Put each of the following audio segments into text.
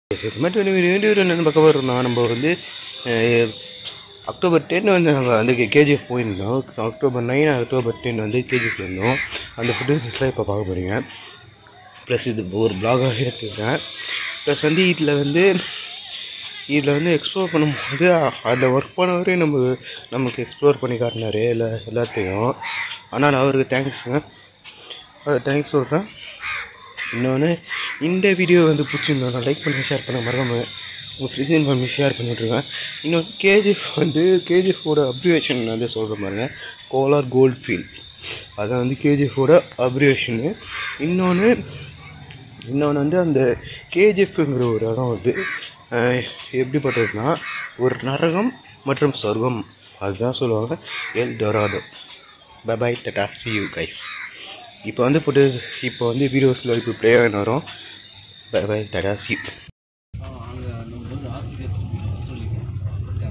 மற்ற வீடியோ என்ன பார்க்க போகிறோம்னா நம்ம வந்து அஹ், அக்டோபர் டென் வந்து நாங்கள் வந்து கேஜிஎஃப் போயிருந்தோம் அக்டோபர் நைன் அக்டோபர் டென் வந்து கேஜிஎஃப் இருந்தோம் அந்த ஃபுட்டேஜஸ்லாம் இப்போ பார்க்க போகிறீங்க ப்ளஸ் இது ஒரு பிளாகாக எடுத்துக்கிறேன் ப்ளஸ் வந்து இதில் வந்து இதில் வந்து எக்ஸ்ப்ளோர் பண்ணும்போது அதில் ஒர்க் பண்ணவரே நம்ம நமக்கு எக்ஸ்ப்ளோர் பண்ணி காட்டினாரு எல்லா எல்லாத்தையும் ஆனால் அவருக்கு தேங்க்ஸுங்க அது தேங்க்ஸ் சொல்கிறேன் இன்னொன்று இந்த வீடியோ வந்து பிடிச்சிருந்தோம் லைக் பண்ணி ஷேர் பண்ண மறக்காம உங்கள் ஃப்ரெண்ட்ஸ் அண்ட் ஃபேமிலி ஷேர் பண்ணி விட்ருங்க இன்னொன்று கேஜிஎஃப் வந்து கேஜிஎஃபோட அப்ரிவேஷன் வந்து சொல்கிற பாருங்க கோலார் கோல்ட் ஃபீல்ட் அதான் வந்து கேஜிஎஃபோட அப்ரிவேஷனு இன்னொன்று இன்னொன்று வந்து அந்த கேஜிஎஃப்ங்கிற ஒரு இடம் வந்து அஹ், எப்படிப்பட்டதுன்னா ஒரு நரகம் மற்றும் சொர்க்கம் அதுதான் சொல்லுவாங்க El Dorado bye bye tata see you guys இப்போ வந்து புட்டு இப்போ வந்து வீடியோஸில் இப்போ ப்ளே ஆகின வரும் பபாய் டட்டா சி யூ அங்கே நம்ம வந்து ஆர்கிடெக்ட் சொல்லிக்கிறேன்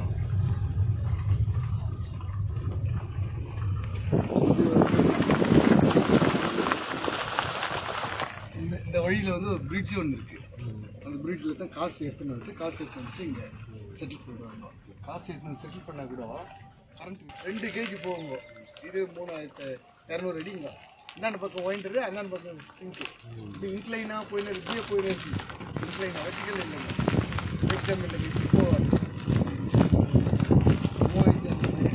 இந்த இந்த வழியில் வந்து ஒரு பிரிட்ஜ் ஒன்று இருக்குது அந்த பிரிட்ஜில் தான் காசு எடுத்துன்னு வந்துட்டு காசு எடுத்துன்னு வந்துட்டு இங்கே செட்டில் பண்ணுவாங்க காசு எடுத்துன்னு செட்டில் பண்ணால் கூட கரண்ட் ரெண்டு கேஜி போகுங்க இது மூணாயிரத்து இரநூறு அடிங்க இந்தாண்ட பக்கம் ஒயின்றது அந்தாண்ட பக்கம் சிங்க்கு இப்படி இன்க்ளைனாக போயின்னு இப்படியே போயின்னு இருக்கு இன்க்ளைன் வெர்டிக்கல் இல்லைங்க வெக்டம் இல்லை இப்படி போவாங்க மூவாயிரத்தி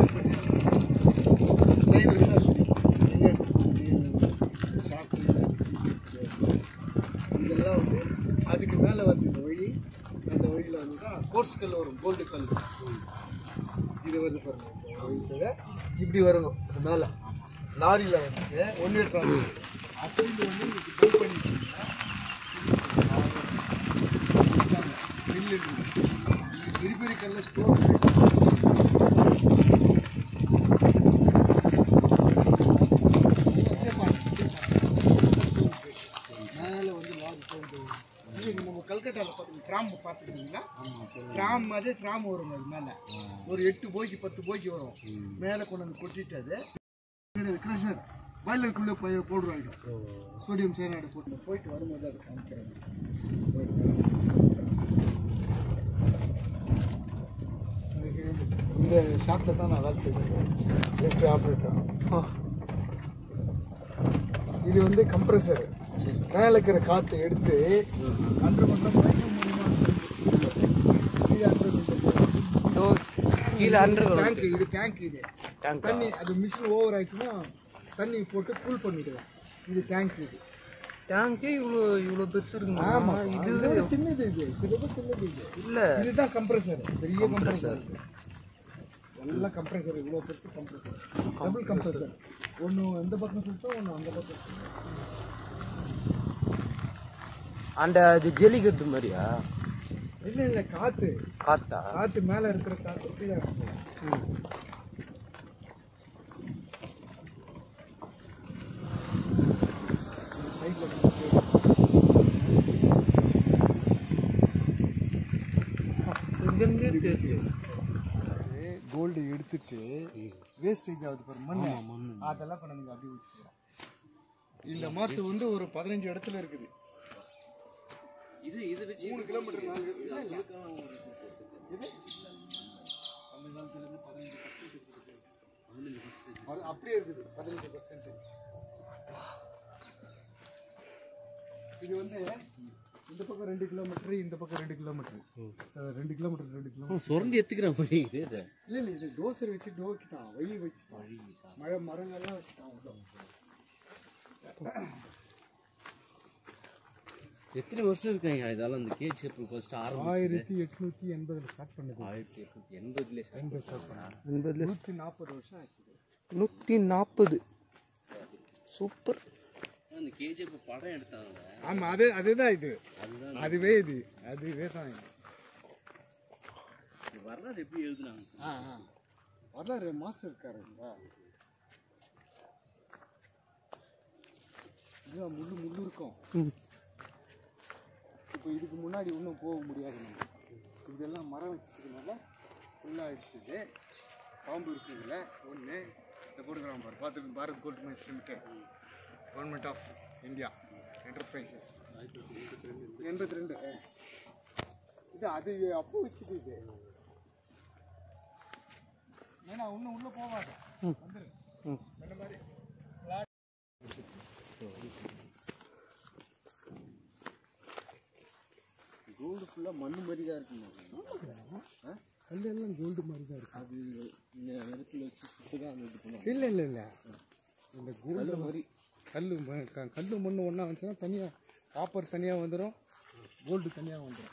இதெல்லாம் வந்து அதுக்கு மேலே வந்து இந்த வழி அந்த வழியில் வந்து தான் கோர்ஸ் கல் வரும் கோல்டு கல் இது வந்து பாருங்க இந்த வழியில் இப்படி வரும் அது மேலே லாரியில் வந்து ஒன்று எட்டுறாங்க அப்படி வந்து இன்னைக்கு பில் பண்ணிட்டீங்கன்னா மில்லு இருக்குது. பெரிய பெரிய கல்ல ஸ்டோர் மேலே வந்து லாரி போகுது இது நம்ம கல்கட்டாவில் பார்த்து கிராம் பார்த்துருக்கீங்களா கிராம் மாதிரி கிராம் வரும் அது மேலே ஒரு எட்டு போய்க்கு பத்து போய்க்கு வரும் மேலே கொண்டு வந்து கொட்டிட்டு அது க்ரஷர் பாய்லருக்குள்ளே போய் போடுவாங்க சோடியம் சைனாய்டு போட்டு போயிட்டு வரும்போது அது காமிக்கிறேன் இந்த ஷாப்பில் தான் நான் வேலை செய்வேன் சேஃப்டி ஆப்ரேட்டர் இது வந்து கம்ப்ரஸர் மேலே இருக்கிற காற்றை எடுத்து அண்டர் மட்டும் கீழே அண்டர் டேங்க் இது டேங்க் இது Tank ஆ? தண்ணி அது மிஷின் ஓவர் ஆயிடுச்சுன்னா தண்ணி போட்டு கூல் பண்ணிடலாம் இது டேங்க் இது டேங்கே இவ்வளோ இவ்வளோ பெருசு இருக்குங்க ஆமா இது சின்னது இது இது ரொம்ப சின்னது இது இல்லை இதுதான் கம்ப்ரஸர் பெரிய கம்ப்ரஸர் எல்லாம் கம்ப்ரஸர் இவ்வளோ பெருசு கம்ப்ரஸர் டபுள் கம்ப்ரஸர் ஒன்று இந்த பக்கம் சுத்தம் ஒன்று அந்த பக்கம் சுத்தம் அந்த அது ஜெலிகட்டு மாதிரியா இல்லை இல்லை காற்று காத்தா காற்று மேலே இருக்கிற காற்று கீழே இறக்கும். இந்த side ல இங்கேருந்தே தெரியுது கோல்டு எடுத்துட்டு வேஸ்டேஜ் ஆகுது பாரு மண் அதெல்லாம் பண்ண நீங்க அப்படியே ஊற்றிக்கலாம் இந்த மாசு வந்து ஒரு பதினஞ்சு இடத்துல இருக்குது இது இது வச்சு மூணு கிலோமீட்டர் நாலு இல்ல, இல்ல. இது? அந்த காலத்துல இருந்து பதினஞ்சு percent இருக்குது. அது அப்படியே இருக்குது பதினஞ்சு பர்சன்ட் இது வந்து இந்த பக்கம் ரெண்டு கிலோமீட்டர் இந்த பக்கம் ரெண்டு கிலோமீட்டர் ரெண்டு கிலோமீட்டர் ரெண்டு கிலோமீட்டர் சுரண்டி எடுத்துக்கிற மாதிரி இது இல்ல இல்ல இது டோசர் வச்சு டோக்கிட்டான் வழி வச்சுட்டான் மழை மரங்கள்லாம் வச்சுட்டான் உள்ள. எத்தனை வருஷம் இருக்காங்க இதெல்லாம் அந்த கேஜ் ஃபர்ஸ்ட் ஆரம்பம் ஆயிரத்தி எட்நூத்தி எண்பதுல ஸ்டார்ட் பண்ணது ஆயிரத்தி எட்நூத்தி எண்பதுலேயே எண்பது எண்பதுல நூற்றி நாற்பது வருஷம் ஆச்சு நூற்றி நாற்பது சூப்பர் அந்த கேஜ் இப்போ படம் எடுத்தாங்க ஆமா அது அதுதான் இது அதுதான் அதுவே இது அதுவே தான் இது இந்த வரலாறு எப்படி எழுதுனாங்க ஆ ஆ வரலாறு மாஸ்டர் இருக்காருங்களா இதுதான் முள்ளு முள்ளு இருக்கும் இப்போ இதுக்கு முன்னாடி இன்னும் போக முடியாது நம்ம இதெல்லாம் மரம் வச்சதுனால ஃபுல்லாகிடுச்சு இது பாம்பு இருக்குதுல்ல ஒன்று இதை போட்டுக்கிறான் பாரு பார்த்து Bharat gold mines limited government of India enterprises எண்பத்தி ரெண்டு இது அது அப்போ வச்சுது இது ஏன்னா இன்னும் உள்ள போகாத வந்துரு இந்த மாதிரி கோல்டு ஃபுல்லாக மண்ணு மாதிரி தான் இருக்குங்க கல் எல்லாம் கோல்டு மாதிரி தான் இருக்கு அது இந்த இடத்துல வச்சு சுட்டு தான் அது இது பண்ணுவாங்க இல்லை இல்லை இல்லை இந்த கோல்டு மாதிரி கல் ம- க- கல்லு மண்ணு ஒன்றா வந்துச்சுன்னா தனியாக காப்பர் தனியாக வந்துடும் கோல்டு தனியாக வந்துடும்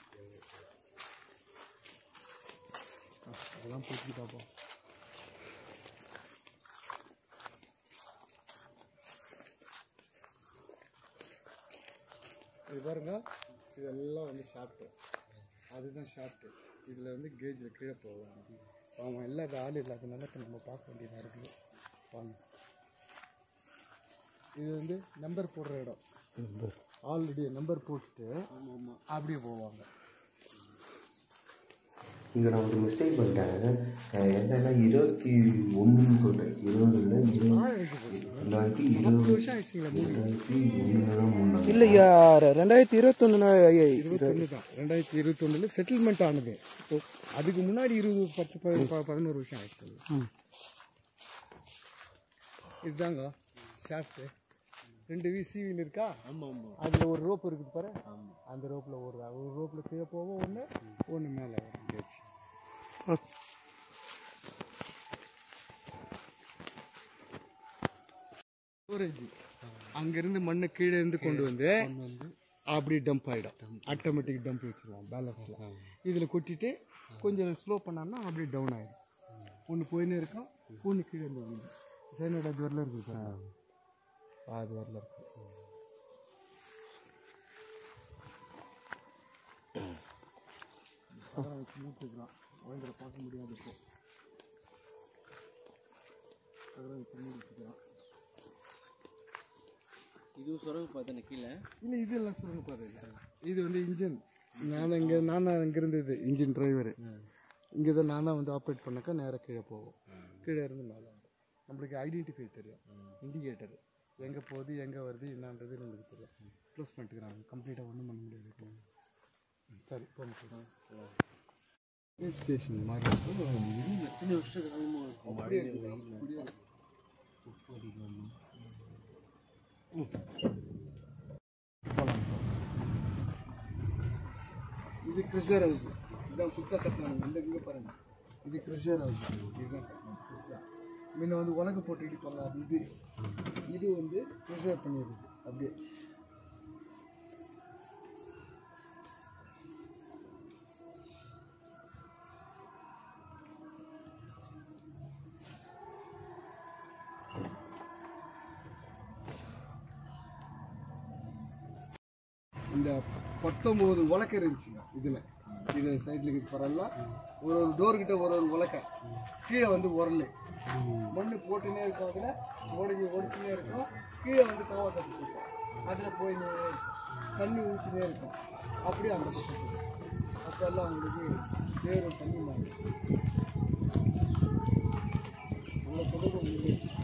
அதெல்லாம் போட்டு பார்ப்போம் இது பாருங்க இதெல்லாம் வந்து ஷார்ட்டு அதுதான் ஷார்ட்டு இதில் வந்து கேஜில் கீழே போகும் ஆமாம் இல்லாத ஆள் இல்லாதனால இப்ப நம்ம பார்க்க வேண்டியதாக இருக்குது வாங்க இது வந்து நம்பர் போடுற இடம் ஆல்ரெடி நம்பர் போட்டுட்டு அப்படியே போவாங்க இங்கே நான் ஒரு மிஸ்டேக் பண்ணிட்டேன் அஹ் என்னன்னா இருபத்தி ஒன்றுன்னு சொல்கிறேன் இருபது இல்லை இருபது ரெண்டாயிரத்தி இருபது வருஷம் ஆயிடுச்சுங்களா ரெண்டாயிரத்தி ஒன்று தான் மூணு இல்லையா ரெண்டாயிரத்தி இருபத்தொன்னு இருபத்தொன்று தான் ரெண்டாயிரத்தி இருபத்தொன்னுல செட்டில்மெண்ட் ஆனது இப்போ அதுக்கு முன்னாடி இருபது பத்து ப- ப- பதினோரு வருஷம் ஆயிடுச்சு இதுதாங்க ஷாஃப்ட்டு ரெண்டு வி சிவின் இருக்கா ஆமாம் ஆமாம் அதில் ஒரு ரோப் இருக்குது பாரு அந்த ரோப்பில் ஒரு ஒரு ரோப்பில் கீழே போவோம் ஒன்று ஒன்று மேலே கேச்சு ஸ்டோரேஜ் அங்கேருந்து மண்ணை கீழே இருந்து கொண்டு வந்து அப்படி டம்ப் ஆகிடும் ஆட்டோமேட்டிக் டம்ப் வச்சிருவோம் பேலன்ஸில் இதில் கொட்டிட்டு கொஞ்சம் ஸ்லோ பண்ணோம்னா அப்படியே டவுன் ஆகிடும் ஒன்று போயினே இருக்கும் ஒன்று கீழே இருந்து வந்து சைனோட அது வரல இருக்குது பாருங்க. அது வரல இருக்கு அதெல்லாம் வச்சு மூட்டுக்கலாம் ஓய்ந்திர பார்க்க முடியாது இப்போ அதெல்லாம் வச்சு மூடிக்கலாம் இதுவும் சுரங்க பார்த்தேன் கீழே இல்லை இதெல்லாம் சொல்லுங்க பாரு இது வந்து இன்ஜின் நான் இங்கே நான் தான் இங்கே இருந்தது இன்ஜின் டிரைவரு இங்கே தான் நான் தான் வந்து ஆப்ரேட் பண்ணாக்கா நேராக கீழே போகும் கீழே இருந்து மேலே வரும் நம்மளுக்கு ஐடென்டிஃபை தெரியும் இண்டிகேட்டர் எங்கே போகுது எங்கே வருது என்னன்றது நம்மளுக்கு தெரியும் க்ளோஸ் பண்ணிட்டுக்கிறாங்க கம்ப்ளீட்டாக ஒன்றும் பண்ண முடியாது சரி போகிறோம் ஸ்டேஷன் மாதிரி இருக்கும் எத்தனை வருஷம் காலமாக இருக்கும் அப்படியே இருக்குது, அப்படியே இருக்கு. இது கிருஷ்ணர் ஹவுஸ் இதுதான் புதுசாக கட்டினாங்க இந்த இங்கே பாருங்க இது கிருஷ்ணர் ஹவுஸ் இதுதான் கட்டினாங்க புதுசாக முன்ன வந்து உலக போட்டு இடிப்பாங்க அது இது இது வந்து ப்ரிசர்வ் பண்ணிடுது அப்படியே இந்த பத்தொம்போது உலக்கை இருந்துச்சுங்க இதில் இது சைடில் இருக்குது பரவாயில்ல ஒரு ஒரு டோர் கிட்ட ஒரு ஒரு உலக்கை கீழே வந்து உரல் மண் போட்டுனே இருக்கும் அதில் ஓடி ஓடிச்சுனே இருக்கும் கீழே வந்து காவா கட்டி இருக்கும் அதில் போய் தண்ணி ஊற்றினே இருக்கும் அப்படியே அந்த பக்கம் போகும். அப்போ எல்லாம் உங்களுக்கு சேரும் தண்ணி மாதிரி உள்ள தொடர்பு உங்களுக்கு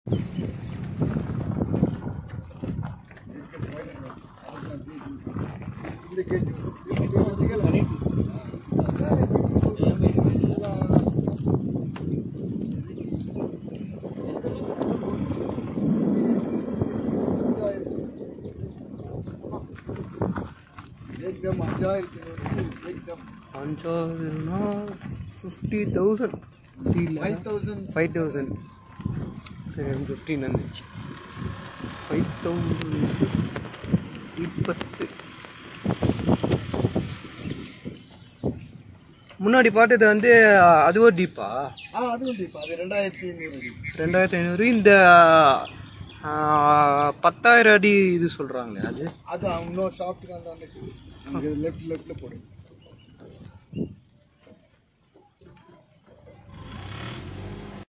இந்த கேஜ் एकदम அஞ்சாயிரத்தி ஐநூறு एकदम அஞ்சாவதுனா fifty thousand five thousand five thousand fifteen வந்துச்சு ஃபைவ் தௌசண்ட் இப்பத்து முன்னாடி பார்த்தது வந்து அதுவும் டீப்பா ஆ அதுவும் டீப் அது ரெண்டாயிரத்தி ஐநூறு அடி ரெண்டாயிரத்தி ஐநூறு இந்த ஆ, பத்தாயிரம் அடி இது சொல்கிறாங்களே அது அது இன்னும் ஷாப்ட்டுக்கு அந்த அன்னைக்கு லெஃப்ட் லெஃப்ட்டில் போடும்